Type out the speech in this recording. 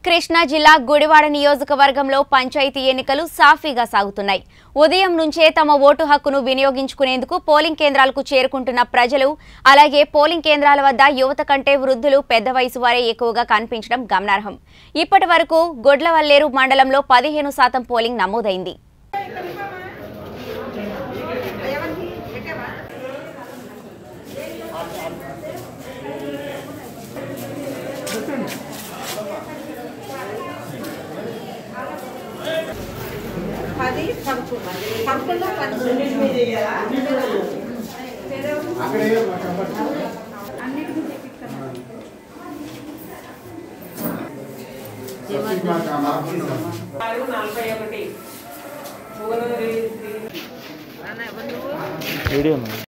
కృష్ణా జిల్లా గుడివాడ నియోజకవర్గంలో పంచాయతీ ఎన్నికలు సాఫీగా సాగుతున్నాయి ఉదయం నుంచే తమ ఓటు హక్కును వినియోగించుకునేందుకు పోలింగ్ కేంద్రాలకు చేరుకుంటున్న ప్రజలు అలాగే పోలింగ్ కేంద్రాల వద్ద యువత కంటే వృద్ధులు పెద్ద వయసు వారే ఎక్కువగా కనిపించడం గమనార్హం ఇప్పటి వరకు గొడ్లవల్లేరు మండలంలో పదిహేను శాతం పోలింగ్ నమోదైంది పది పదకొండు పదకొండు పదకొండు నాలుగు నలభై ఒకటి మూడు వీడియో మేడం